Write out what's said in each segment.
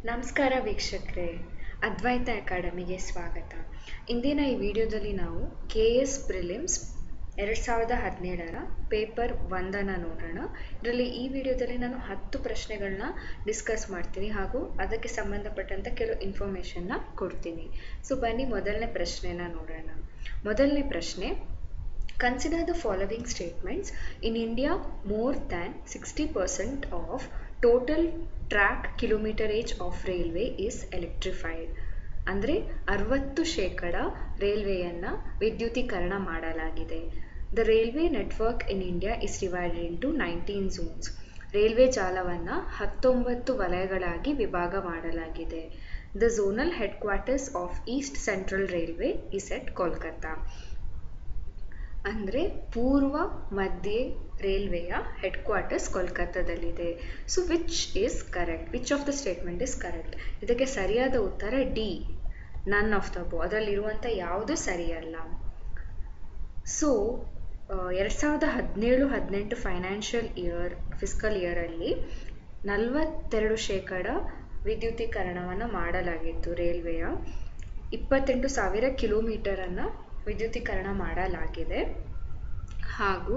ನಮಸ್ಕಾರ ವೀಕ್ಷಕರೇ ಅದ್ವೈತ ಅಕಾಡೆಮಿಗೆ ಸ್ವಾಗತ ಇಂದಿನ ಈ ವಿಡಿಯೋದಲ್ಲಿ ನಾವು ಕೆ ಎಸ್ ಪ್ರಿಲಿಮ್ಸ್ ಎರಡು ಸಾವಿರದ ಹದಿನೇಳರ ಪೇಪರ್ ಒಂದನ್ನು ನೋಡೋಣ ಇದರಲ್ಲಿ ಈ ವಿಡಿಯೋದಲ್ಲಿ ನಾನು ಹತ್ತು ಪ್ರಶ್ನೆಗಳನ್ನ ಡಿಸ್ಕಸ್ ಮಾಡ್ತೀನಿ ಹಾಗೂ ಅದಕ್ಕೆ ಸಂಬಂಧಪಟ್ಟಂಥ ಕೆಲವು ಇನ್ಫಾರ್ಮೇಷನ್ನ ಕೊಡ್ತೀನಿ ಸೊ ಬನ್ನಿ ಮೊದಲನೇ ಪ್ರಶ್ನೆನ ನೋಡೋಣ ಮೊದಲನೇ ಪ್ರಶ್ನೆ Consider the following statements. In India, more than 60% of total track kilometerage of railway is electrified. ಅಂದರೆ ಅರವತ್ತು ಶೇಕಡ ರೈಲ್ವೆಯನ್ನು ವಿದ್ಯುತೀಕರಣ ಮಾಡಲಾಗಿದೆ the railway network in India is divided into nineteen zones railway ಜಾಲವನ್ನು ಹತ್ತೊಂಬತ್ತು ವಲಯಗಳಾಗಿ ವಿಭಾಗ ಮಾಡಲಾಗಿದೆ the zonal headquarters of East Central Railway is at Kolkata ಅಂದರೆ ಪೂರ್ವ ಮಧ್ಯ ರೈಲ್ವೆಯ ಹೆಡ್ ಕ್ವಾರ್ಟರ್ಸ್ ಕೋಲ್ಕತ್ತಾದಲ್ಲಿದೆ so which is correct which of the statement is correct ಇದಕ್ಕೆ ಸರಿಯಾದ ಉತ್ತರ D none of the above ಅದರಲ್ಲಿರುವಂಥ ಯಾವುದು ಸರಿಯಲ್ಲ ಸೊ ಎರಡು ಸಾವಿರದ ಹದಿನೇಳು ಹದಿನೆಂಟು ಫೈನಾನ್ಷಿಯಲ್ ಇಯರ್ ಫಿಸ್ಕಲ್ ಇಯರಲ್ಲಿ ನಲವತ್ತೆರಡು ಶೇಕಡ ವಿದ್ಯುತೀಕರಣವನ್ನು ಮಾಡಲಾಗಿತ್ತು ರೈಲ್ವೆಯ ಇಪ್ಪತ್ತೆಂಟು ಸಾವಿರ ಕಿಲೋಮೀಟರನ್ನು ವಿದ್ಯುತೀಕರಣ ಮಾಡಲಾಗಿದೆ ಹಾಗೂ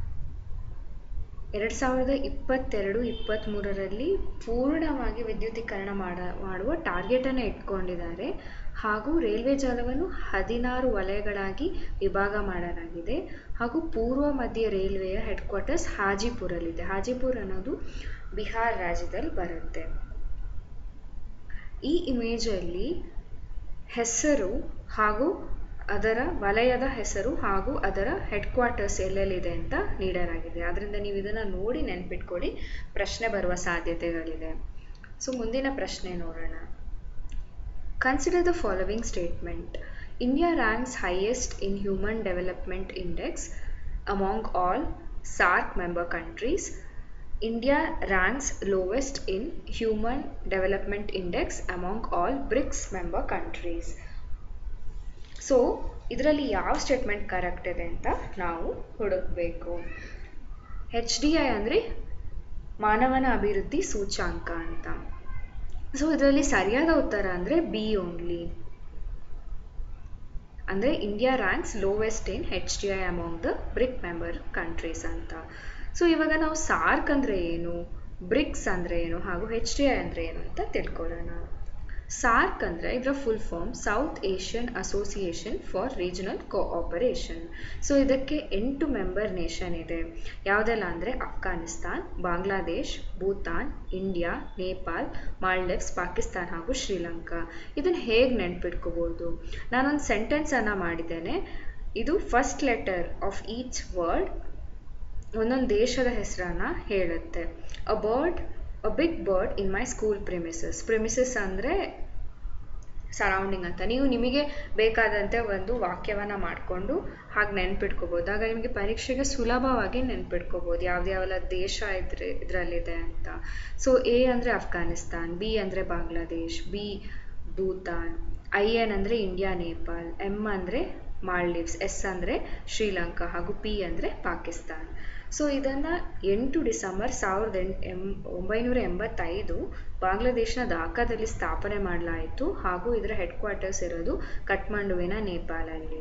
ಎರಡು ಸಾವಿರದ ಇಪ್ಪತ್ತೆರಡು ಇಪ್ಪತ್ತ್ಮೂರರಲ್ಲಿ ಪೂರ್ಣವಾಗಿ ವಿದ್ಯುತೀಕರಣ ಮಾಡ ಮಾಡುವ ಟಾರ್ಗೆಟನ್ನು ಇಟ್ಕೊಂಡಿದ್ದಾರೆ ಹಾಗೂ ರೈಲ್ವೆ ಜಾಲವನ್ನು ಹದಿನಾರು ವಲಯಗಳಾಗಿ ವಿಭಾಗ ಮಾಡಲಾಗಿದೆ ಹಾಗೂ ಪೂರ್ವ ಮಧ್ಯ ರೈಲ್ವೆಯ ಹೆಡ್ ಕ್ವಾರ್ಟರ್ಸ್ ಹಾಜಿಪುರಲ್ಲಿದೆ ಹಾಜಿಪುರ್ ಅನ್ನೋದು ಬಿಹಾರ್ ರಾಜ್ಯದಲ್ಲಿ ಬರುತ್ತೆ ಈ ಇಮೇಜಲ್ಲಿ ಹೆಸರು ಹಾಗೂ ಅದರ ವಲಯದ ಹೆಸರು ಹಾಗೂ ಅದರ ಹೆಡ್ ಕ್ವಾರ್ಟರ್ಸ್ ಎಲ್ಲೆಲ್ಲಿದೆ ಅಂತ ನೀಡಲಾಗಿದೆ ಆದ್ದರಿಂದ ನೀವು ಇದನ್ನು ನೋಡಿ ನೆನ್ಪಿಟ್ಕೊಳ್ಳಿ ಪ್ರಶ್ನೆ ಬರುವ ಸಾಧ್ಯತೆಗಳಿದೆ ಸೊ ಮುಂದಿನ ಪ್ರಶ್ನೆ ನೋಡೋಣ consider the following statement India ranks highest in human development index among all SAARC member countries India ranks lowest in human development index among all BRICS member countries so ಇದರಲ್ಲಿ ಯಾವ ಸ್ಟೇಟ್ಮೆಂಟ್ ಕರೆಕ್ಟ್ ಇದೆ ಅಂತ ನಾವು ಹುಡುಕಬೇಕು ಹೆಚ್ D I ಅಂದರೆ ಮಾನವನ ಅಭಿವೃದ್ಧಿ ಸೂಚಾಂಕ ಅಂತ ಸೊ ಇದರಲ್ಲಿ ಸರಿಯಾದ ಉತ್ತರ ಅಂದರೆ ಬಿ ಓನ್ಲಿ ಅಂದರೆ India ranks lowest in H D I among the BRIC member countries ಅಂತ ಸೊ ಇವಾಗ ನಾವು ಸಾರ್ಕ್ ಅಂದರೆ ಏನು ಬ್ರಿಕ್ಸ್ ಅಂದರೆ ಏನು ಹಾಗೂ ಹೆಚ್ ಡಿ ಐ ಅಂದರೆ ಏನು ಅಂತ ತಿಳ್ಕೊಳ್ಳೋಣ ಸಾರ್ಕ್ ಅಂದರೆ ಇದರ full form South Asian Association for Regional Cooperation so ಇದಕ್ಕೆ ಎಂಟು ಮೆಂಬರ್ ನೇಷನ್ ಇದೆ ಯಾವುದೆಲ್ಲ ಅಂದರೆ ಅಫ್ಘಾನಿಸ್ತಾನ್ ಬಾಂಗ್ಲಾದೇಶ್ ಭೂತಾನ್ ಇಂಡಿಯಾ ನೇಪಾಲ್ ಮಾಲ್ಡೀವ್ಸ್ ಪಾಕಿಸ್ತಾನ್ ಹಾಗೂ ಶ್ರೀಲಂಕಾ ಇದನ್ನು ಹೇಗೆ ನೆನ್ಪಿಟ್ಕೋಬೋದು ನಾನೊಂದು ಸೆಂಟೆನ್ಸನ್ನು ಮಾಡಿದ್ದೇನೆ ಇದು first letter of each word ಒಂದೊಂದು ದೇಶದ ಹೆಸರನ್ನು ಹೇಳುತ್ತೆ a bird a big bird in my school premises premises ಅಂದರೆ ಸರೌಂಡಿಂಗ್ ಅಂತ ನೀವು ನಿಮಗೆ ಬೇಕಾದಂತೆ ಒಂದು ವಾಕ್ಯವನ್ನು ಮಾಡಿಕೊಂಡು ಹಾಗೆ ನೆನ್ಪಿಟ್ಕೋಬೋದು ಆಗ ನಿಮಗೆ ಪರೀಕ್ಷೆಗೆ ಸುಲಭವಾಗಿ ನೆನ್ಪಿಟ್ಕೋಬೋದು ಯಾವ್ದ್ಯಾವೆಲ್ಲ ದೇಶ ಇದ್ರೆ ಇದರಲ್ಲಿದೆ ಅಂತ ಸೊ ಎ ಅಂದರೆ ಅಫ್ಘಾನಿಸ್ತಾನ್ ಬಿ ಅಂದರೆ Bangladesh B Bhutan I N ಅಂದರೆ ಇಂಡಿಯಾ ನೇಪಾಲ್ ಎಮ್ ಅಂದರೆ ಮಾಲ್ಡೀವ್ಸ್ ಎಸ್ ಅಂದರೆ ಶ್ರೀಲಂಕಾ ಹಾಗೂ ಪಿ ಅಂದರೆ ಪಾಕಿಸ್ತಾನ್ ಸೊ ಇದನ್ನು ಎಂಟು ಡಿಸೆಂಬರ್ ಸಾವಿರದ ಎಂಟು ಎಂ ಒಂಬೈನೂರ ಎಂಬತ್ತೈದು ಬಾಂಗ್ಲಾದೇಶನ ಢಾಕಾದಲ್ಲಿ ಸ್ಥಾಪನೆ ಮಾಡಲಾಯಿತು ಹಾಗೂ ಇದರ ಹೆಡ್ ಕ್ವಾರ್ಟರ್ಸ್ ಇರೋದು ಕಠ್ಮಂಡುವಿನ ನೇಪಾಳಲ್ಲಿ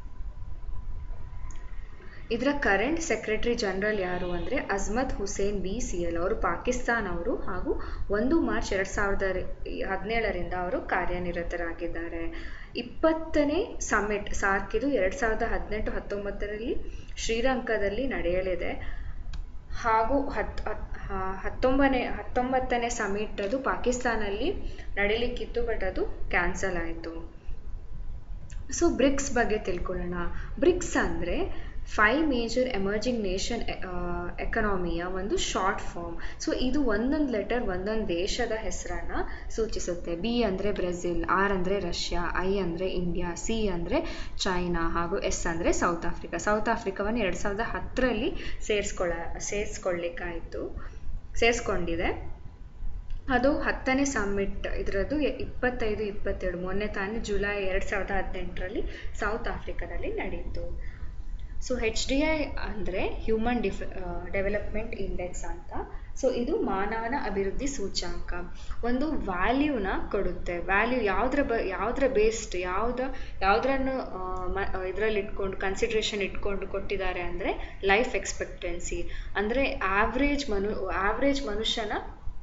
ಇದರ ಕರೆಂಟ್ ಸೆಕ್ರೆಟರಿ ಜನರಲ್ ಯಾರು ಅಂದರೆ Azmat Hussain B C L ಅವರು ಪಾಕಿಸ್ತಾನ್ ಅವರು ಹಾಗೂ ಒಂದು ಮಾರ್ಚ್ ಎರಡು ಸಾವಿರದ ಹದಿನೇಳರಿಂದ ಅವರು ಕಾರ್ಯನಿರತರಾಗಿದ್ದಾರೆ ಇಪ್ಪತ್ತನೇ ಸಮ್ಮಿಟ್ ಸಾರ್ಕಿದು ಎರಡು ಸಾವಿರದ ಹದಿನೆಂಟು ಹತ್ತೊಂಬತ್ತರಲ್ಲಿ ಶ್ರೀಲಂಕಾದಲ್ಲಿ ನಡೆಯಲಿದೆ ಹಾಗೂ ಹತ್ ಹತ್ತೊಂಬನೇ ಹತ್ತೊಂಬತ್ತನೇ ಸಮಿಟ್ ಅದು ಪಾಕಿಸ್ತಾನಲ್ಲಿ ನಡೀಲಿಕ್ಕಿತ್ತು ಬಟ್ ಅದು ಕ್ಯಾನ್ಸಲ್ ಆಯಿತು ಸೊ ಬ್ರಿಕ್ಸ್ ಬಗ್ಗೆ ತಿಳ್ಕೊಳ್ಳೋಣ ಬ್ರಿಕ್ಸ್ ಅಂದರೆ ಫೈವ್ ಮೇಜರ್ ಎಮರ್ಜಿಂಗ್ ನೇಷನ್ ಎಕನಾಮಿಯ ಒಂದು ಶಾರ್ಟ್ ಫಾರ್ಮ್ ಸೊ ಇದು ಒಂದೊಂದು ಲೆಟರ್ ಒಂದೊಂದು ದೇಶದ ಹೆಸರನ್ನು ಸೂಚಿಸುತ್ತೆ ಬಿ ಅಂದರೆ ಬ್ರೆಜಿಲ್ ಆರ್ ಅಂದರೆ ರಷ್ಯಾ ಐ ಅಂದರೆ ಇಂಡಿಯಾ ಸಿ ಅಂದರೆ ಚೈನಾ ಹಾಗೂ ಎಸ್ ಅಂದರೆ ಸೌತ್ ಆಫ್ರಿಕಾ ಸೌತ್ ಆಫ್ರಿಕಾವನ್ನು ಎರಡು ಸಾವಿರದ ಹತ್ತರಲ್ಲಿ ಸೇರಿಸ್ಕೊಳ್ಳ ಸೇರಿಸ್ಕೊಳ್ಳಿಕ್ಕಾಯಿತು ಸೇರಿಸ್ಕೊಂಡಿದೆ ಅದು ಹತ್ತನೇ ಸಮ್ಮಿಟ್ ಇದರದ್ದು ಇಪ್ಪತ್ತೈದು ಇಪ್ಪತ್ತೆರಡು ಮೊನ್ನೆ ತಾನೇ ಜುಲೈ ಎರಡು ಸಾವಿರದ ಹದಿನೆಂಟರಲ್ಲಿ ಸೌತ್ ಆಫ್ರಿಕಾದಲ್ಲಿ ನಡೆಯಿತು ಸೊ ಹೆಚ್ ಡಿ ಐ ಅಂದರೆ ಹ್ಯೂಮನ್ ಡಿಫ್ ಡೆವಲಪ್ಮೆಂಟ್ ಇಂಡೆಕ್ಸ್ ಅಂತ ಸೊ ಇದು ಮಾನವನ ಅಭಿವೃದ್ಧಿ ಸೂಚ್ಯಾಂಕ ಒಂದು ವ್ಯಾಲ್ಯೂನ ಕೊಡುತ್ತೆ ವ್ಯಾಲ್ಯೂ ಯಾವುದ್ರ ಬ ಯಾವುದ್ರ ಬೇಸ್ಡ್ ಯಾವ್ದು ಯಾವುದ್ರನ್ನು ಇದರಲ್ಲಿ ಇಟ್ಕೊಂಡು ಕನ್ಸಿಡ್ರೇಷನ್ ಇಟ್ಕೊಂಡು ಕೊಟ್ಟಿದ್ದಾರೆ ಅಂದರೆ ಲೈಫ್ ಎಕ್ಸ್ಪೆಕ್ಟೆನ್ಸಿ ಅಂದರೆ ಆವ್ರೇಜ್ ಮನು ಆವ್ರೇಜ್ ಮನುಷ್ಯನ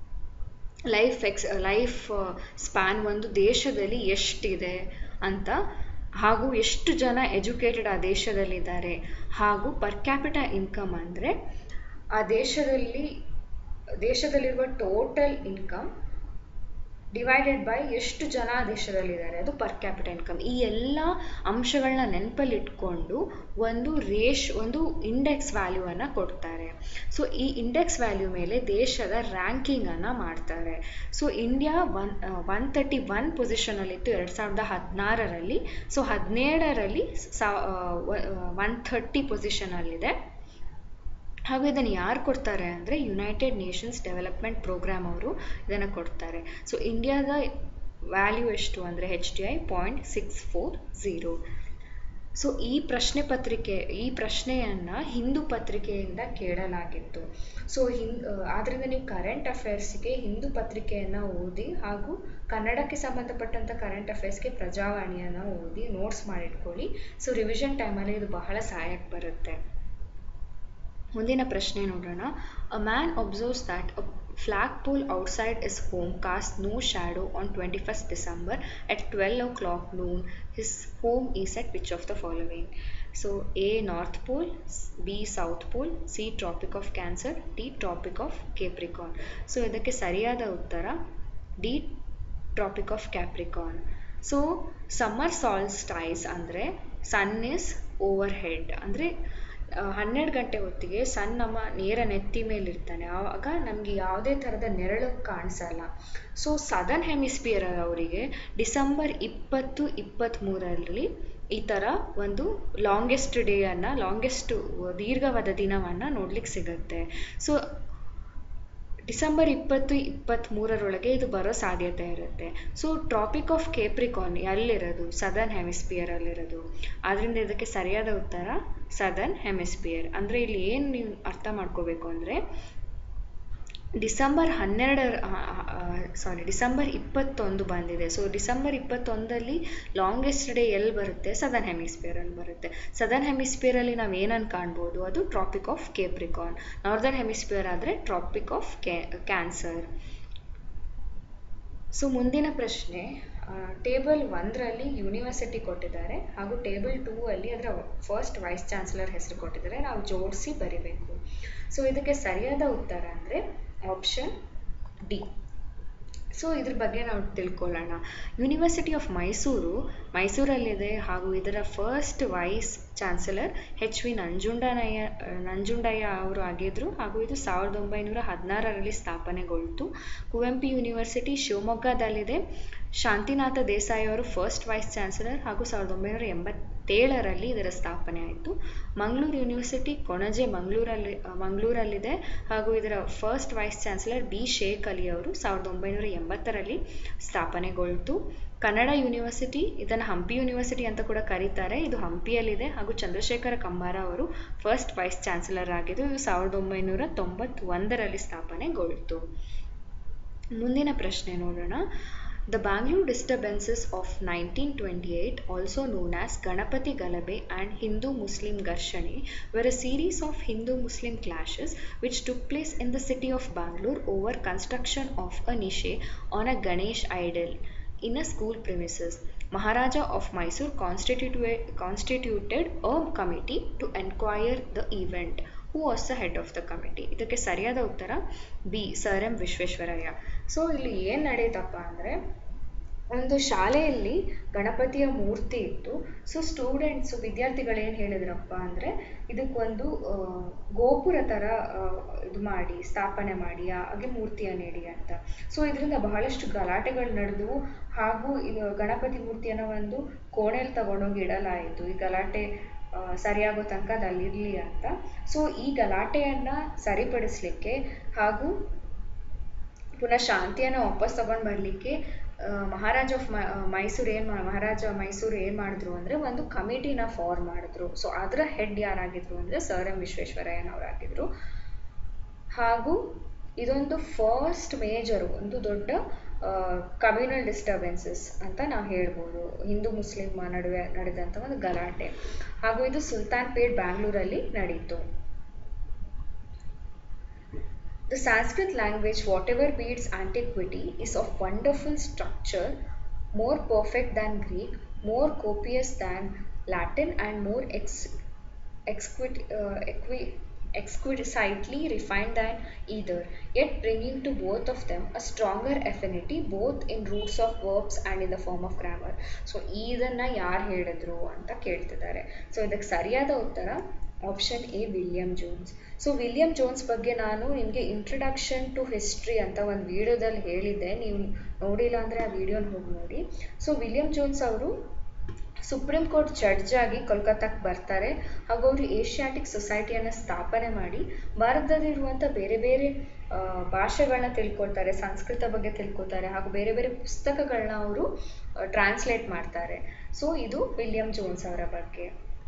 ಲೈಫ್ ಎಕ್ಸ್ ಲೈಫ್ ಸ್ಪ್ಯಾನ್ ಒಂದು ದೇಶದಲ್ಲಿ ಎಷ್ಟಿದೆ ಅಂತ ಹಾಗೂ ಎಷ್ಟು ಜನ ಎಜುಕೇಟೆಡ್ ಆ ದೇಶದಲ್ಲಿದ್ದಾರೆ ಹಾಗೂ ಪರ್ ಕ್ಯಾಪಿಟ ಇನ್ಕಮ್ ಅಂದರೆ ಆ ದೇಶದಲ್ಲಿ ದೇಶದಲ್ಲಿರುವ ಟೋಟಲ್ ಇನ್ಕಮ್ ಡಿವೈಡೆಡ್ ಬೈ ಎಷ್ಟು ಜನ ದೇಶದಲ್ಲಿದ್ದಾರೆ ಅದು ಪರ್ ಕ್ಯಾಪಿಟ ಇನ್ಕಮ್ ಈ ಎಲ್ಲ ಅಂಶಗಳನ್ನ ನೆನಪಲ್ಲಿಟ್ಕೊಂಡು ಒಂದು ರೇಷ್ ಒಂದು ಇಂಡೆಕ್ಸ್ ವ್ಯಾಲ್ಯೂವನ್ನು ಕೊಡ್ತಾರೆ ಸೊ ಈ ಇಂಡೆಕ್ಸ್ ವ್ಯಾಲ್ಯೂ ಮೇಲೆ ದೇಶದ ರ್ಯಾಂಕಿಂಗನ್ನು ಮಾಡ್ತಾರೆ so India one one thirty one ಪೊಸಿಷನಲ್ಲಿತ್ತು ಎರಡು ಸಾವಿರದ ಹದಿನಾರರಲ್ಲಿ ಸೊ ಹದಿನೇಳರಲ್ಲಿ ಸಾ ಒನ್ ಥರ್ಟಿ ಪೊಸಿಷನಲ್ಲಿದೆ ಹಾಗೂ ಇದನ್ನು ಯಾರು ಕೊಡ್ತಾರೆ ಅಂದರೆ ಯುನೈಟೆಡ್ ನೇಷನ್ಸ್ ಡೆವಲಪ್ಮೆಂಟ್ ಪ್ರೋಗ್ರಾಮ್ ಅವರು ಇದನ್ನು ಕೊಡ್ತಾರೆ ಸೊ ಇಂಡಿಯಾದ ವ್ಯಾಲ್ಯೂ ಎಷ್ಟು ಅಂದರೆ H D I point six four zero so ಈ ಪ್ರಶ್ನೆ ಪತ್ರಿಕೆ ಈ ಪ್ರಶ್ನೆಯನ್ನು ಹಿಂದೂ ಪತ್ರಿಕೆಯಿಂದ ಕೇಳಲಾಗಿತ್ತು ಸೊ ಹಿಂದ್ ಆದ್ದರಿಂದ ನೀವು ಕರೆಂಟ್ ಅಫೇರ್ಸ್ಗೆ ಹಿಂದೂ ಪತ್ರಿಕೆಯನ್ನು ಓದಿ ಹಾಗೂ ಕನ್ನಡಕ್ಕೆ ಸಂಬಂಧಪಟ್ಟಂಥ ಕರೆಂಟ್ ಅಫೇರ್ಸ್ಗೆ ಪ್ರಜಾವಾಣಿಯನ್ನು ಓದಿ ನೋಟ್ಸ್ ಮಾಡಿಟ್ಕೊಳ್ಳಿ ಸೊ ರಿವಿಷನ್ ಟೈಮಲ್ಲಿ ಇದು ಬಹಳ ಸಹಾಯಕ್ಕೆ ಬರುತ್ತೆ ಮುಂದಿನ ಪ್ರಶ್ನೆ ನೋಡೋಣ a man observes that a flag pole outside is home cast no shadow on twenty first December at twelve o'clock noon his home is at which of the following so A North Pole B South Pole C Tropic of Cancer D Tropic of Capricorn so ಇದಕ್ಕೆ ಸರಿಯಾದ ಉತ್ತರ D Tropic of Capricorn so summer solstice ಅಂದರೆ sun is over head ಅಂದರೆ ಹನ್ನೆರಡು ಗಂಟೆ ಹೊತ್ತಿಗೆ ಸನ್ ನಮ್ಮ ನೇರ ನೆತ್ತಿ ಮೇಲಿರ್ತಾನೆ ಆವಾಗ ನಮಗೆ ಯಾವುದೇ ಥರದ ನೆರಳು ಕಾಣಿಸಲ್ಲ ಸೊ ಸದರ್ನ್ ಹೆಮಿಸ್ಪಿಯರ್ ಅವರಿಗೆ ಡಿಸೆಂಬರ್ ಇಪ್ಪತ್ತು ಇಪ್ಪತ್ತ್ಮೂರರಲ್ಲಿ ಈ ಥರ ಒಂದು ಲಾಂಗೆಸ್ಟ್ ಡೇಯನ್ನು ಲಾಂಗೆಸ್ಟ್ ದೀರ್ಘವಾದ ದಿನವನ್ನು ನೋಡ್ಲಿಕ್ಕೆ ಸಿಗುತ್ತೆ ಸೊ ಡಿಸೆಂಬರ್ ಇಪ್ಪತ್ತು ಇಪ್ಪತ್ತ್ಮೂರರೊಳಗೆ ಇದು ಬರೋ ಸಾಧ್ಯತೆ ಇರುತ್ತೆ ಸೊ ಟ್ರಾಪಿಕ್ ಆಫ್ ಕೇಪ್ರಿಕಾನ್ ಎಲ್ಲಿರೋದು ಸದರ್ನ್ ಹೆಮಿಸ್ಪಿಯರಲ್ಲಿರೋದು ಆದ್ದರಿಂದ ಇದಕ್ಕೆ ಸರಿಯಾದ ಉತ್ತರ ಸದರ್ನ್ ಹೆಮಿಸ್ಪಿಯರ್ ಅಂದರೆ ಇಲ್ಲಿ ಏನು ನೀವು ಅರ್ಥ ಮಾಡ್ಕೋಬೇಕು ಅಂದರೆ ಡಿಸೆಂಬರ್ ಹನ್ನೆರಡರ ಸಾರಿ ಡಿಸೆಂಬರ್ ಇಪ್ಪತ್ತೊಂದು ಬಂದಿದೆ ಸೊ ಡಿಸೆಂಬರ್ ಇಪ್ಪತ್ತೊಂದಲ್ಲಿ ಲಾಂಗೆಸ್ಟ್ ಡೇ ಎಲ್ಲಿ ಬರುತ್ತೆ ಸದರ್ನ್ ಹೆಮಿಸ್ಪಿಯರಲ್ಲಿ ಬರುತ್ತೆ ಸದರ್ನ್ ಹೆಮಿಸ್ಪಿಯರಲ್ಲಿ ನಾವು ಏನನ್ನು ಕಾಣ್ಬೋದು ಅದು Tropic of Capricorn northern hemisphere ಆದರೆ ಟ್ರಾಪಿಕ್ ಆಫ್ ಕ್ಯಾನ್ಸರ್ ಸೊ ಮುಂದಿನ ಪ್ರಶ್ನೆ ಟೇಬಲ್ ಒಂದರಲ್ಲಿ ಯೂನಿವರ್ಸಿಟಿ ಕೊಟ್ಟಿದ್ದಾರೆ ಹಾಗೂ ಟೇಬಲ್ ಟೂ ಅಲ್ಲಿ ಅದರ ಫಸ್ಟ್ ವೈಸ್ ಚಾನ್ಸಲರ್ ಹೆಸರು ಕೊಟ್ಟಿದ್ದಾರೆ ನಾವು ಜೋಡಿಸಿ ಬರಿಬೇಕು ಸೊ ಇದಕ್ಕೆ ಸರಿಯಾದ ಉತ್ತರ ಅಂದರೆ ಆಪ್ಷನ್ ಡಿ ಸೊ ಇದ್ರ ಬಗ್ಗೆ ನಾವು ತಿಳ್ಕೊಳ್ಳೋಣ ಯೂನಿವರ್ಸಿಟಿ ಆಫ್ ಮೈಸೂರು ಮೈಸೂರಲ್ಲಿದೆ ಹಾಗೂ ಇದರ first vice chancellor H V Nanjundanayya Nanjundaiah ಅವರು ಆಗಿದ್ದರು ಹಾಗೂ ಇದು ಸಾವಿರದ ಒಂಬೈನೂರ ಹದಿನಾರರಲ್ಲಿ ಸ್ಥಾಪನೆಗೊಳ್ತು ಕುವೆಂಪು ಯೂನಿವರ್ಸಿಟಿ ಶಿವಮೊಗ್ಗದಲ್ಲಿದೆ ಶಾಂತಿನಾಥ ದೇಸಾಯಿ ಅವರು ಫಸ್ಟ್ ವೈಸ್ ಚಾನ್ಸಲರ್ ಹಾಗೂ ಸಾವಿರದ ಒಂಬೈನೂರ ಎಂಬತ್ತೇಳರಲ್ಲಿ ಇದರ ಸ್ಥಾಪನೆ ಆಯಿತು ಮಂಗಳೂರು ಯೂನಿವರ್ಸಿಟಿ ಕೊಣಜೆ ಮಂಗಳೂರಲ್ಲಿ ಮಂಗಳೂರಲ್ಲಿದೆ ಹಾಗೂ ಇದರ first vice chancellor B Sheikh Ali ಅವರು ಸಾವಿರದ ಒಂಬೈನೂರ ಎಂಬತ್ತರಲ್ಲಿ ಸ್ಥಾಪನೆಗೊಳ್ತು ಕನ್ನಡ ಯೂನಿವರ್ಸಿಟಿ ಇದನ್ನು ಹಂಪಿ ಯೂನಿವರ್ಸಿಟಿ ಅಂತ ಕೂಡ ಕರೀತಾರೆ ಇದು ಹಂಪಿಯಲ್ಲಿದೆ ಹಾಗೂ ಚಂದ್ರಶೇಖರ ಕಂಬಾರ ಅವರು ಫಸ್ಟ್ ವೈಸ್ ಚಾನ್ಸಲರ್ ಆಗಿದ್ದು ಇದು ಸಾವಿರದ ಒಂಬೈನೂರ ತೊಂಬತ್ತೊಂದರಲ್ಲಿ ಸ್ಥಾಪನೆಗೊಳ್ತು ಮುಂದಿನ ಪ್ರಶ್ನೆ ನೋಡೋಣ The Bangalore disturbances of 1928, also known as Ganapati Galabe and Hindu-Muslim Garshane, were a series of Hindu-Muslim clashes which took place in the city of Bangalore over construction of a niche on a Ganesh idol in a school premises. Maharaja of Mysore constituted, constituted a committee to enquire the event. Who was the head of the committee ಇದಕ್ಕೆ ಸರಿಯಾದ ಉತ್ತರ B sir M Visvesvaraya so ಇಲ್ಲಿ ಏನು ನಡೆಯುತ್ತಪ್ಪ ಅಂದರೆ ಒಂದು ಶಾಲೆಯಲ್ಲಿ ಗಣಪತಿಯ ಮೂರ್ತಿ ಇತ್ತು ಸೊ ಸ್ಟೂಡೆಂಟ್ಸು ವಿದ್ಯಾರ್ಥಿಗಳು ಏನು ಹೇಳಿದ್ರಪ್ಪ ಅಂದರೆ ಇದಕ್ಕೊಂದು ಗೋಪುರ ಥರ ಇದು ಮಾಡಿ ಸ್ಥಾಪನೆ ಮಾಡಿ ಹಾಗೆ ಮೂರ್ತಿಯನ್ನು ಇಡಿ ಅಂತ ಸೊ ಇದರಿಂದ ಬಹಳಷ್ಟು ಗಲಾಟೆಗಳು ನಡೆದವು ಹಾಗೂ ಇದು ಗಣಪತಿ ಮೂರ್ತಿಯನ್ನು ಒಂದು ಕೋಣೆಯಲ್ಲಿ ತಗೊಂಡೋಗಿ ಇಡಲಾಯಿತು ಈ ಗಲಾಟೆ ಸರಿಯಾಗೋ ತನಕ ಅಲ್ಲಿರಲಿ ಅಂತ ಸೊ ಈ ಗಲಾಟೆಯನ್ನು ಸರಿಪಡಿಸಲಿಕ್ಕೆ ಹಾಗೂ ಪುನಃ ಶಾಂತಿಯನ್ನು ವಾಪಸ್ ತಗೊಂಡು ಬರಲಿಕ್ಕೆ ಮಹಾರಾಜ ಆಫ್ ಮೈಸೂರು ಏನು ಮಹಾರಾಜ ಮೈಸೂರು ಏನು ಮಾಡಿದ್ರು ಅಂದರೆ ಒಂದು ಕಮಿಟಿನ ಫಾರ್ಮ್ ಮಾಡಿದ್ರು ಸೊ ಅದರ ಹೆಡ್ ಯಾರಾಗಿದ್ರು ಅಂದರೆ ಸರ್ ಎಂ ವಿಶ್ವೇಶ್ವರಯ್ಯನವರಾಗಿದ್ದರು ಹಾಗೂ ಇದೊಂದು ಫಸ್ಟ್ ಮೇಜರು ಒಂದು ದೊಡ್ಡ ಕಮ್ಯುನಲ್ ಡಿಸ್ಟರ್ಬೆನ್ಸಸ್ ಅಂತ ನಾವು ಹೇಳ್ಬೋದು ಹಿಂದೂ ಮುಸ್ಲಿಂ ನಡುವೆ ನಡೆದಂಥ ಒಂದು ಗಲಾಟೆ ಹಾಗೂ ಇದು ಸುಲ್ತಾನ್ ಪೇಟ್ ಬ್ಯಾಂಗ್ಳೂರಲ್ಲಿ ನಡೀತು The Sanskrit language, whatever be its antiquity, is of wonderful structure, more perfect than Greek, more copious than Latin, and more ex- exquit- uh, equi- exquisitely refined than either, yet bringing to both of them a stronger affinity both in roots of verbs and in the form of grammar. So ಇದನ್ನ ಯಾರು ಹೇಳಿದ್ರು ಅಂತ ಕೇಳ್ತಿದ್ದಾರೆ so ಇದಕ್ಕೆ ಸರಿಯಾದ ಉತ್ತರ option A William Jones so William Jones ಬಗ್ಗೆ ನಾನು ನಿಮಗೆ ಇಂಟ್ರಡಕ್ಷನ್ ಟು ಹಿಸ್ಟ್ರಿ ಅಂತ ಒಂದು ವಿಡಿಯೋದಲ್ಲಿ ಹೇಳಿದ್ದೆ ನೀವು ನೋಡಿಲ್ಲ ಅಂದರೆ ಆ ವಿಡಿಯೋನ ಹೋಗಿ ನೋಡಿ ಸೊ ವಿಲಿಯಂ ಜೋನ್ಸ್ ಅವರು ಸುಪ್ರೀಂ ಕೋರ್ಟ್ ಜಡ್ಜ್ ಆಗಿ ಕೋಲ್ಕತ್ತಾಕ್ಕೆ ಬರ್ತಾರೆ ಹಾಗೂ ಅವರು ಏಷ್ಯಾಟಿಕ್ ಸೊಸೈಟಿಯನ್ನು ಸ್ಥಾಪನೆ ಮಾಡಿ ಭಾರತದಲ್ಲಿರುವಂಥ ಬೇರೆ ಬೇರೆ ಭಾಷೆಗಳನ್ನ ತಿಳ್ಕೊಳ್ತಾರೆ ಸಂಸ್ಕೃತ ಬಗ್ಗೆ ತಿಳ್ಕೊತಾರೆ ಹಾಗೂ ಬೇರೆ ಬೇರೆ ಪುಸ್ತಕಗಳನ್ನ ಅವರು ಟ್ರಾನ್ಸ್ಲೇಟ್ ಮಾಡ್ತಾರೆ ಸೊ ಇದು ವಿಲಿಯಂ ಜೋನ್ಸ್ ಅವರ ಬಗ್ಗೆ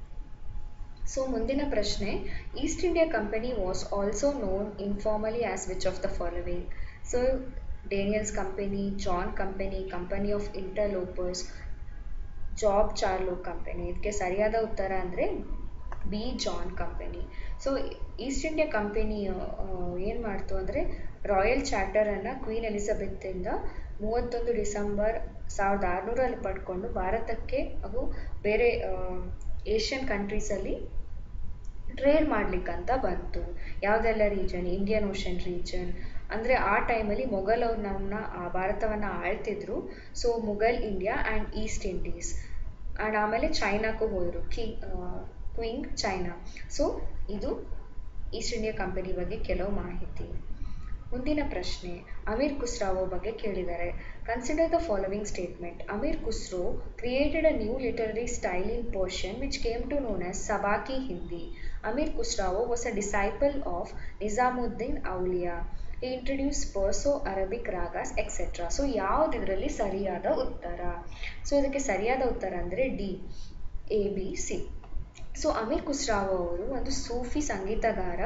ಸೊ ಮುಂದಿನ ಪ್ರಶ್ನೆ East India Company was also known informally as which of the following so Daniel's company John company company of interlopers Job Charnock company ಇದಕ್ಕೆ ಸರಿಯಾದ ಉತ್ತರ ಅಂದರೆ B John company so East India Company ಏನು ಮಾಡ್ತು ಅಂದರೆ royal ಚಾರ್ಟರನ್ನು queen ಎಲಿಜಬೆತ್ತಿಂದ ಮೂವತ್ತೊಂದು December ಸಾವಿರದ ಆರುನೂರಲ್ಲಿ ಪಡ್ಕೊಂಡು ಭಾರತಕ್ಕೆ ಹಾಗೂ ಬೇರೆ ಏಷ್ಯನ್ ಕಂಟ್ರೀಸಲ್ಲಿ ಟ್ರೇಡ್ ಮಾಡ್ಲಿಕ್ಕಂತ ಬಂತು ಯಾವುದೆಲ್ಲ ರೀಜನ್ ಇಂಡಿಯನ್ ಓಷನ್ ರೀಜನ್ ಅಂದರೆ ಆ ಟೈಮಲ್ಲಿ ಮೊಘಲ್ ಅವ್ರು ನಮ್ಮನ್ನ ಭಾರತವನ್ನು ಆಳ್ತಿದ್ರು so Mughal India and East Indies and ಆಮೇಲೆ ಚೈನಾಕ್ಕೂ ಹೋದರು ಕಿ ಕ್ವಿಂಗ್ ಚೈನಾ ಸೊ ಇದು ಈಸ್ಟ್ ಇಂಡಿಯಾ ಕಂಪನಿ ಬಗ್ಗೆ ಕೆಲವು ಮಾಹಿತಿ ಮುಂದಿನ ಪ್ರಶ್ನೆ ಅಮೀರ್ ಖುಸ್ರಾವೋ ಬಗ್ಗೆ ಕೇಳಿದ್ದಾರೆ consider the following statement Amir Khusro created a new literary style in Persian which came to known as Sabaki Hindi Amir Khusrao was a disciple of Nizamuddin Auliya he introduce Perso Arabic ragas etcetera so ಯಾವ್ದು ಇದರಲ್ಲಿ ಸರಿಯಾದ ಉತ್ತರ ಸೊ ಇದಕ್ಕೆ ಸರಿಯಾದ ಉತ್ತರ ಅಂದರೆ D A B C so Amir Khusrao ಅವರು ಒಂದು ಸೂಫಿ ಸಂಗೀತಗಾರ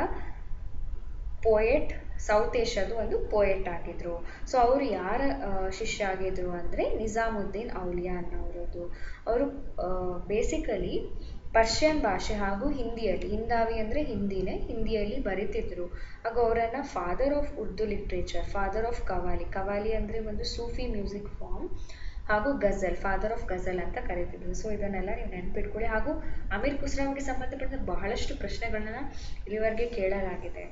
ಪೋಯೆಟ್ ಸೌತ್ ಏಷ್ಯಾದ ಒಂದು ಪೋಯೆಟ್ ಆಗಿದ್ರು ಸೊ ಅವರು ಯಾರ ಶಿಷ್ಯ ಆಗಿದ್ರು ಅಂದರೆ ನಿಜಾಮುದ್ದೀನ್ ಔಲಿಯಾ ಅನ್ನೋರದ್ದು ಅವರು ಬೇಸಿಕಲಿ ಪರ್ಷಿಯನ್ ಭಾಷೆ ಹಾಗೂ ಹಿಂದಿಯಲ್ಲಿ ಹಿಂದಾವಿ ಅಂದರೆ ಹಿಂದಿನೇ ಹಿಂದಿಯಲ್ಲಿ ಬರಿತಿದ್ರು ಹಾಗೂ ಅವರನ್ನು father of Urdu literature father of qawwali qawwali ಅಂದರೆ ಒಂದು ಸೂಫಿ ಮ್ಯೂಸಿಕ್ ಫಾರ್ಮ್ ಹಾಗೂ ಗಜಲ್ ಫಾದರ್ ಆಫ್ ಗಜಲ್ ಅಂತ ಕರೀತಿದ್ರು ಸೊ ಇದನ್ನೆಲ್ಲ ನೀವು ನೆನ್ಪಿಟ್ಕೊಳ್ಳಿ ಹಾಗೂ ಅಮೀರ್ ಖುಸ್ರಾವ್ಗೆ ಸಂಬಂಧಪಟ್ಟ ಬಹಳಷ್ಟು ಪ್ರಶ್ನೆಗಳನ್ನ ಇಲ್ಲಿವರೆಗೆ ಕೇಳಲಾಗಿದೆ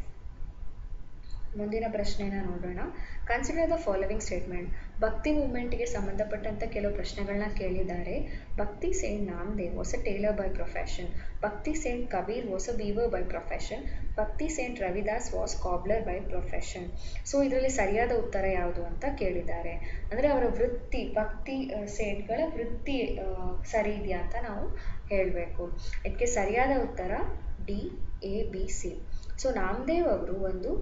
ಮುಂದಿನ ಪ್ರಶ್ನೆನ ನೋಡೋಣ ಕನ್ಸಿಡರ್ ದ ಫಾಲೋವಿಂಗ್ ಸ್ಟೇಟ್ಮೆಂಟ್ ಭಕ್ತಿ ಮೂವ್ಮೆಂಟ್ಗೆ ಸಂಬಂಧಪಟ್ಟಂಥ ಕೆಲವು ಪ್ರಶ್ನೆಗಳನ್ನ ಕೇಳಿದ್ದಾರೆ bhakti saint Namdev was a tailor by profession bhakti saint Kabir was a weaver by profession bhakti saint Ravidas was cobbler by profession so ಇದರಲ್ಲಿ ಸರಿಯಾದ ಉತ್ತರ ಯಾವುದು ಅಂತ ಕೇಳಿದ್ದಾರೆ ಅಂದರೆ ಅವರ ವೃತ್ತಿ ಭಕ್ತಿ ಸೇಂಟ್ಗಳ ವೃತ್ತಿ ಸರಿ ಇದೆಯಾ ಅಂತ ನಾವು ಹೇಳಬೇಕು ಇದಕ್ಕೆ ಸರಿಯಾದ ಉತ್ತರ D A B C so Namdev ಅವರು ಒಂದು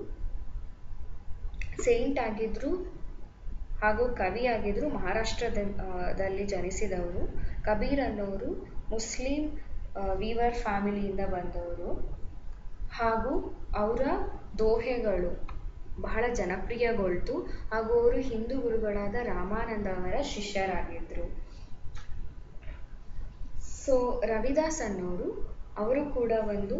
ಸೇಂಟ್ ಆಗಿದ್ರು ಹಾಗೂ ಕವಿ ಆಗಿದ್ರು ಮಹಾರಾಷ್ಟ್ರದಲ್ಲಿ ಜನಿಸಿದವರು ಕಬೀರ್ ಅನ್ನೋರು ಮುಸ್ಲಿಂ ವೀವರ್ ಫ್ಯಾಮಿಲಿಯಿಂದ ಬಂದವರು ಹಾಗೂ ಅವರ ದೋಹೆಗಳು ಬಹಳ ಜನಪ್ರಿಯಗೊಳ್ತು ಹಾಗೂ ಅವರು ಹಿಂದೂ ಗುರುಗಳಾದ ರಾಮಾನಂದ ಅವರ ಶಿಷ್ಯರಾಗಿದ್ದರು ಸೊ ರವಿದಾಸ್ ಅನ್ನೋರು ಅವರು ಕೂಡ ಒಂದು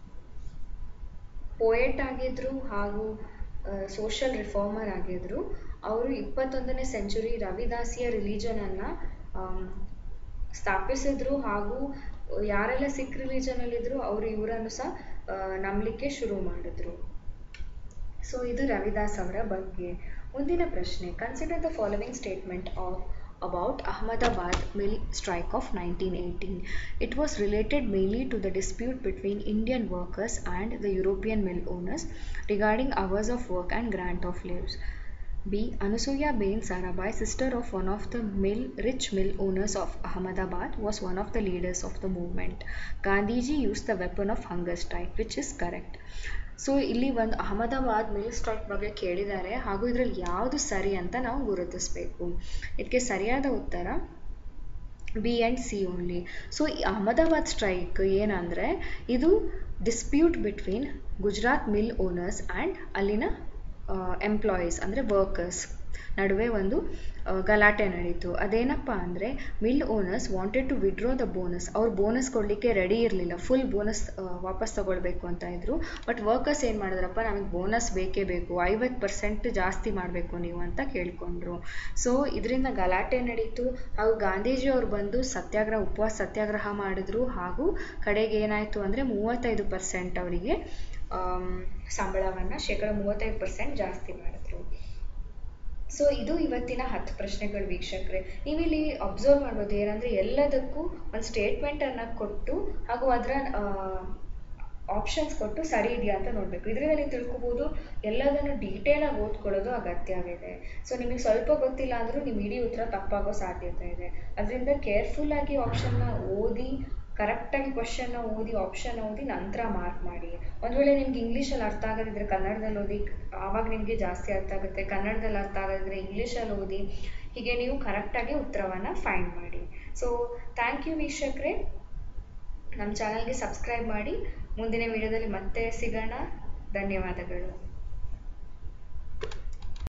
ಪೋಯೆಟ್ ಆಗಿದ್ರು ಹಾಗೂ ಸೋಷಲ್ ರಿಫಾರ್ಮರ್ ಆಗಿದ್ರು ಅವರು ಇಪ್ಪತ್ತೊಂದನೇ ಸೆಂಚುರಿ ರವಿದಾಸಿಯ ರಿಲಿಜನನ್ನು ಸ್ಥಾಪಿಸಿದ್ರು ಹಾಗೂ ಯಾರೆಲ್ಲ ಸಿಖ್ ರಿಲಿಜನಲ್ಲಿದ್ರು ಅವರು ಇವರನ್ನು ಸಹ ನಂಬಲಿಕ್ಕೆ ಶುರು ಮಾಡಿದ್ರು ಸೊ ಇದು ರವಿದಾಸ್ ಅವರ ಬಗ್ಗೆ ಮುಂದಿನ ಪ್ರಶ್ನೆ consider the following statement of about Ahmedabad mill strike of 1918. It was related mainly to the dispute between Indian workers and the European mill owners regarding hours of work and grant of leaves. B. Anusuya Bain Sarabhai, sister of one of the mill, rich mill owners of Ahmedabad, was one of the leaders of the movement. Gandhiji used the weapon of hunger strike, which is correct. So ಇಲ್ಲಿ ಒಂದು Ahmedabad mill stock ಬಗ್ಗೆ ಕೇಳಿದ್ದಾರೆ ಹಾಗೂ ಇದರಲ್ಲಿ ಯಾವುದು ಸರಿ ಅಂತ ನಾವು ಗುರುತಿಸಬೇಕು ಇದಕ್ಕೆ ಸರಿಯಾದ ಉತ್ತರ B and C only so ಈ ಅಹಮದಾಬಾದ್ ಸ್ಟ್ರೈಕ್ ಏನಂದರೆ ಇದು dispute between Gujarat mill owners and ಅಲ್ಲಿನ ಎಂಪ್ಲಾಯೀಸ್ ಅಂದರೆ ವರ್ಕರ್ಸ್ ನಡುವೆ ಒಂದು ಆ, ಗಲಾಟೆ ನಡೀತು ಅದೇನಪ್ಪ ಅಂದರೆ mill owners wanted to withdraw the bonus ಅವ್ರು ಬೋನಸ್ ಕೊಡಲಿಕ್ಕೆ ರೆಡಿ ಇರಲಿಲ್ಲ ಫುಲ್ ಬೋನಸ್ ವಾಪಸ್ ತಗೊಳ್ಬೇಕು ಅಂತ ಇದ್ರು ಬಟ್ ವರ್ಕರ್ಸ್ ಏನು ಮಾಡಿದ್ರಪ್ಪ ನಮಗೆ ಬೋನಸ್ ಬೇಕೇ ಬೇಕು ಐವತ್ತು ಪರ್ಸೆಂಟ್ ಜಾಸ್ತಿ ಮಾಡಬೇಕು ನೀವು ಅಂತ ಕೇಳ್ಕೊಂಡ್ರು ಸೊ ಇದರಿಂದ ಗಲಾಟೆ ನಡೀತು ಹಾಗೂ ಗಾಂಧೀಜಿ ಅವ್ರು ಬಂದು ಸತ್ಯಾಗ್ರಹ ಉಪವಾಸ ಸತ್ಯಾಗ್ರಹ ಮಾಡಿದ್ರು ಹಾಗೂ ಕಡೆಗೆ ಏನಾಯಿತು ಅಂದರೆ ಮೂವತ್ತೈದು ಪರ್ಸೆಂಟ್ ಅವರಿಗೆ ಸಂಬಳವನ್ನು ಶೇಕಡ ಮೂವತ್ತೈದು ಪರ್ಸೆಂಟ್ ಜಾಸ್ತಿ ಮಾಡಿದ್ರು ಸೊ ಇದು ಇವತ್ತಿನ ಹತ್ತು ಪ್ರಶ್ನೆಗಳು ವೀಕ್ಷಕರೇ ನೀವಿಲ್ಲಿ ಅಬ್ಸರ್ವ್ ಮಾಡ್ಬೋದು ಏನಂದರೆ ಎಲ್ಲದಕ್ಕೂ ಒಂದು ಸ್ಟೇಟ್ಮೆಂಟನ್ನು ಕೊಟ್ಟು ಹಾಗೂ ಅದರ ಆಪ್ಷನ್ಸ್ ಕೊಟ್ಟು ಸರಿ ಇದೆಯಾ ಅಂತ ನೋಡಬೇಕು ಇದರಿಂದ ನೀವು ತಿಳ್ಕೊಬೋದು ಎಲ್ಲದನ್ನು ಡೀಟೇಲಾಗಿ ಓದ್ಕೊಳ್ಳೋದು ಅಗತ್ಯ ಆಗಿದೆ ಸೊ ನಿಮಗೆ ಸ್ವಲ್ಪ ಗೊತ್ತಿಲ್ಲ ಅಂದರೂ ನಿಮ್ಮ ಇಡೀ ಉತ್ತರ ತಪ್ಪಾಗೋ ಸಾಧ್ಯತೆ ಇದೆ ಅದರಿಂದ ಕೇರ್ಫುಲ್ಲಾಗಿ ಆಪ್ಷನ್ನ ಓದಿ ಕರೆಕ್ಟಾಗಿ ಕ್ವಶನ್ನ ಓದಿ ಆಪ್ಷನ್ ಓದಿ ನಂತರ ಮಾರ್ಕ್ ಮಾಡಿ ಒಂದು ವೇಳೆ ನಿಮ್ಗೆ ಇಂಗ್ಲೀಷಲ್ಲಿ ಅರ್ಥ ಆಗೋದಿದ್ರೆ ಕನ್ನಡದಲ್ಲಿ ಓದಿ ಆವಾಗ ನಿಮಗೆ ಜಾಸ್ತಿ ಅರ್ಥ ಆಗುತ್ತೆ ಕನ್ನಡದಲ್ಲಿ ಅರ್ಥ ಆಗೋದಿದ್ರೆ ಇಂಗ್ಲೀಷಲ್ಲಿ ಓದಿ ಹೀಗೆ ನೀವು ಕರೆಕ್ಟಾಗಿ ಉತ್ತರವನ್ನು ಫೈಂಡ್ ಮಾಡಿ ಸೊ ಥ್ಯಾಂಕ್ ಯು ವೀಕ್ಷಕರೇ ನಮ್ಮ ಚಾನಲ್ಗೆ ಸಬ್ಸ್ಕ್ರೈಬ್ ಮಾಡಿ ಮುಂದಿನ ವಿಡಿಯೋದಲ್ಲಿ ಮತ್ತೆ ಸಿಗೋಣ ಧನ್ಯವಾದಗಳು